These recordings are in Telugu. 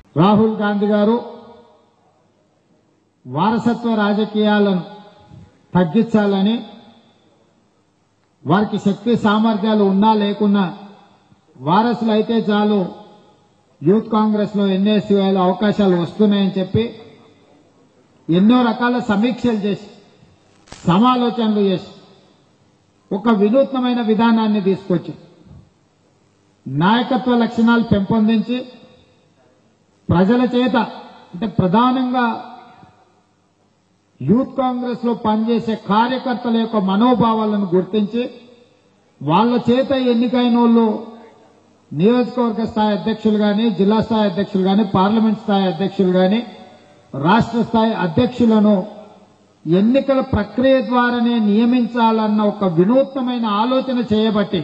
రాహుల్ గాంధీ గారు వారసత్వ రాజకీయాలను తగ్గించాలని వారికి శక్తి సామర్థ్యాలు ఉన్నా లేకున్నా వారసులు అయితే చాలు యూత్ కాంగ్రెస్ లో ఎన్ఎస్యూఐలో అవకాశాలు వస్తున్నాయని చెప్పి ఎన్నో రకాల సమీక్షలు చేసి సమాలోచనలు చేసి ఒక వినూత్నమైన విధానాన్ని తీసుకొచ్చి నాయకత్వ లక్షణాలు పెంపొందించి ప్రజల చేత అంటే ప్రధానంగా యూత్ కాంగ్రెస్ లో పనిచేసే కార్యకర్తల యొక్క మనోభావాలను గుర్తించి వాళ్ళ చేత ఎన్నికైన వాళ్ళు నియోజకవర్గ స్థాయి అధ్యక్షులు గాని జిల్లా స్థాయి అధ్యక్షులు గాని పార్లమెంట్ స్థాయి అధ్యక్షులు గాని రాష్ట్ర స్థాయి అధ్యక్షులను ఎన్నికల ప్రక్రియ ద్వారానే నియమించాలన్న ఒక వినూత్నమైన ఆలోచన చేయబట్టి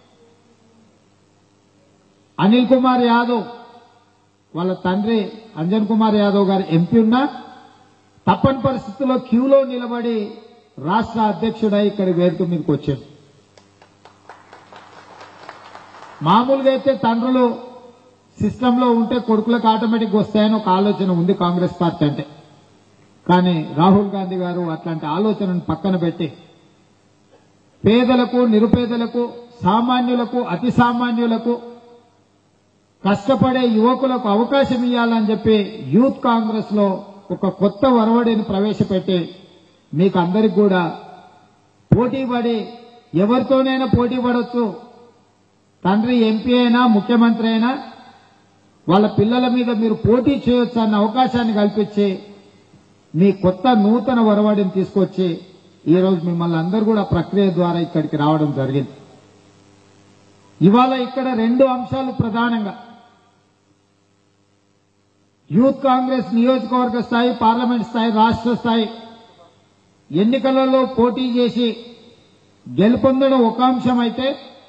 అనిల్ కుమార్ యాదవ్ వాళ్ళ తండ్రి అంజన్ కుమార్ యాదవ్ గారు ఎంపీ ఉన్నా తప్పని పరిస్థితుల్లో క్యూలో నిలబడి రాష్ట్ర అధ్యక్షుడై ఇక్కడ వేదిక మీదకి వచ్చాడు మామూలుగా అయితే తండ్రులు సిస్టంలో ఉంటే కొడుకులకు ఆటోమేటిక్ వస్తాయని ఒక ఆలోచన ఉంది కాంగ్రెస్ పార్టీ అంటే కానీ రాహుల్ గాంధీ గారు అట్లాంటి ఆలోచనను పక్కన పెట్టి పేదలకు నిరుపేదలకు సామాన్యులకు అతి సామాన్యులకు కష్టపడే యువకులకు అవకాశం ఇవ్వాలని చెప్పి యూత్ కాంగ్రెస్ లో ఒక కొత్త వరవడిని ప్రవేశపెట్టి మీకు అందరికి కూడా పోటీ పడి ఎవరితోనైనా పోటీ పడవచ్చు తండ్రి ఎంపీ అయినా ముఖ్యమంత్రి అయినా వాళ్ళ పిల్లల మీద మీరు పోటీ చేయొచ్చు అన్న అవకాశాన్ని కల్పించి మీ కొత్త నూతన వరవడిని తీసుకొచ్చి ఈ రోజు మిమ్మల్ని అందరూ కూడా ప్రక్రియ ద్వారా ఇక్కడికి రావడం జరిగింది ఇవాళ ఇక్కడ రెండు అంశాలు ప్రధానంగా యూత్ కాంగ్రెస్ నియోజకవర్గ స్థాయి పార్లమెంట్ స్థాయి రాష్ట్ర స్థాయి ఎన్నికలలో పోటీ చేసి గెలుపొందడం ఒక అంశం అయితే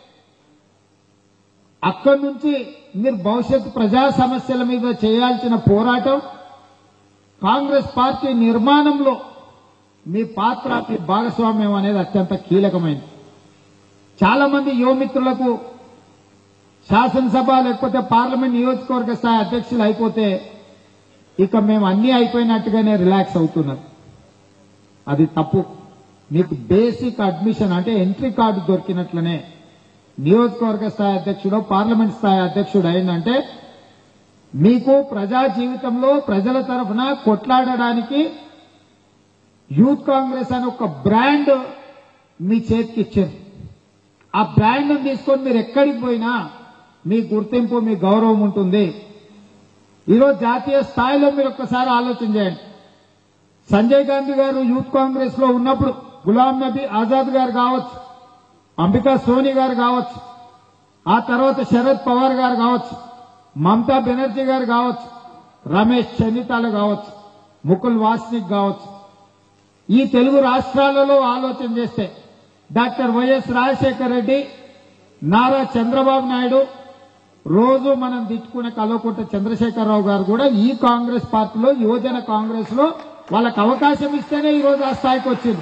అక్కడి నుంచి మీరు భవిష్యత్ ప్రజా సమస్యల మీద చేయాల్సిన పోరాటం కాంగ్రెస్ పార్టీ నిర్మాణంలో మీ పాత్ర మీ భాగస్వామ్యం అనేది అత్యంత కీలకమైనది చాలా మంది యువమిత్రులకు శాసనసభ లేకపోతే పార్లమెంట్ నియోజకవర్గ స్థాయి అధ్యక్షులు అయిపోతే ఇక మేము అన్ని అయిపోయినట్టుగానే రిలాక్స్ అవుతున్నారు అది తప్పు మీకు బేసిక్ అడ్మిషన్ అంటే ఎంట్రీ కార్డు దొరికినట్లనే నియోజకవర్గ స్థాయి అధ్యక్షుడు పార్లమెంట్ స్థాయి అధ్యక్షుడు అయిందంటే మీకు ప్రజా జీవితంలో ప్రజల తరఫున కొట్లాడడానికి యూత్ కాంగ్రెస్ అని ఒక బ్రాండ్ మీ చేతికి ఇచ్చింది ఆ బ్రాండ్ తీసుకొని మీరు ఎక్కడికి పోయినా మీ గుర్తింపు మీ గౌరవం ఉంటుంది ఈరోజు జాతీయ స్థాయిలో మీరు ఒక్కసారి ఆలోచన చేయండి సంజయ్ గాంధీ గారు యూత్ కాంగ్రెస్ లో ఉన్నప్పుడు గులాం నబీ ఆజాద్ గారు కావచ్చు అంబికా సోని గారు కావచ్చు ఆ తర్వాత శరద్ పవార్ గారు కావచ్చు మమతా బెనర్జీ గారు కావచ్చు రమేష్ చెన్నితాలు కావచ్చు ముకుల్ వాస్నిక్ కావచ్చు ఈ తెలుగు రాష్ట్రాలలో ఆలోచన చేస్తే డాక్టర్ వైఎస్ రాజశేఖర రెడ్డి నారా చంద్రబాబు నాయుడు రోజు మనం తిట్టుకునే కల్వకుంట చంద్రశేఖరరావు గారు కూడా ఈ కాంగ్రెస్ పార్టీలో యువజన కాంగ్రెస్ లో వాళ్ళకి అవకాశం ఇస్తేనే ఈ రోజు ఆ స్థాయికి వచ్చింది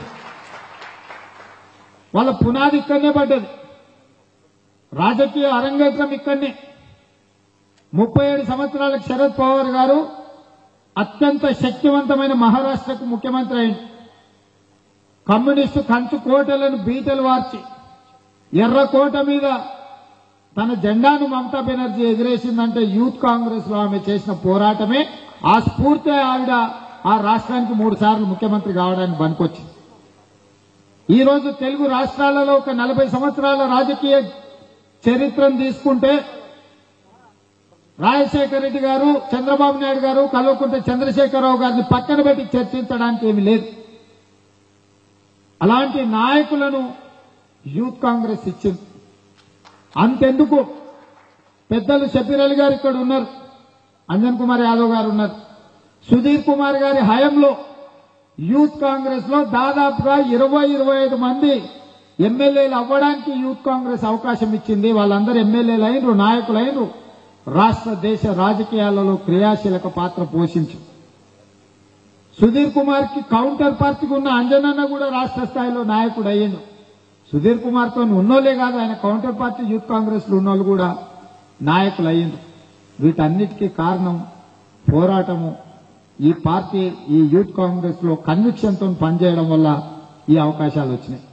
వాళ్ళ పునాది ఇక్కడనే పడ్డది రాజకీయ అరంగేట్రం ఇక్కడనే ముప్పై ఏడు సంవత్సరాలకు శరద్ పవార్ గారు అత్యంత శక్తివంతమైన మహారాష్ట్రకు ముఖ్యమంత్రి అయింది కమ్యూనిస్టు కంచు కోటలను బీటలు వార్చి ఎర్ర కోట మీద తన జెండాను మమతా బెనర్జీ ఎగిరేసిందంటే యూత్ కాంగ్రెస్ లో ఆమె చేసిన పోరాటమే ఆ స్ఫూర్తి ఆవిడ ఆ రాష్ట్రానికి మూడు సార్లు ముఖ్యమంత్రి కావడానికి పనికొచ్చింది ఈ రోజు తెలుగు రాష్ట్రాలలో ఒక నలభై సంవత్సరాల రాజకీయ చరిత్రను తీసుకుంటే రాజశేఖర రెడ్డి గారు చంద్రబాబు నాయుడు గారు కల్వకుంట చంద్రశేఖరరావు గారిని పక్కన పెట్టి చర్చించడానికి ఏమీ లేదు అలాంటి నాయకులను యూత్ కాంగ్రెస్ ఇచ్చింది అంతెందుకు పెద్దలు షబీర్ అలీ గారు ఇక్కడ ఉన్నారు అంజన్ కుమార్ యాదవ్ గారు ఉన్నారు సుధీర్ కుమార్ గారి హయంలో యూత్ కాంగ్రెస్ లో దాదాపుగా ఇరవై ఇరవై ఐదు మంది ఎమ్మెల్యేలు అవ్వడానికి యూత్ కాంగ్రెస్ అవకాశం ఇచ్చింది వాళ్ళందరూ ఎమ్మెల్యేలు అయినరు నాయకులు అయినరు రాష్ట్ర దేశ రాజకీయాలలో క్రియాశీలక పాత్ర పోషించు సుధీర్ కుమార్ కి కౌంటర్ పార్టీకి ఉన్న అంజనన్న కూడా రాష్ట్ర స్థాయిలో నాయకుడు అయ్యిండు సుధీర్ కుమార్ తో ఉన్నోలే కాదు ఆయన కౌంటర్ పార్టీ యూత్ కాంగ్రెస్ లో ఉన్నోళ్ళు కూడా నాయకులు అయ్యిండ్రు వీటన్నిటికీ కారణం పోరాటము ఈ పార్టీ ఈ యూత్ కాంగ్రెస్ లో కన్విక్షన్ తో పనిచేయడం వల్ల ఈ అవకాశాలు వచ్చినాయి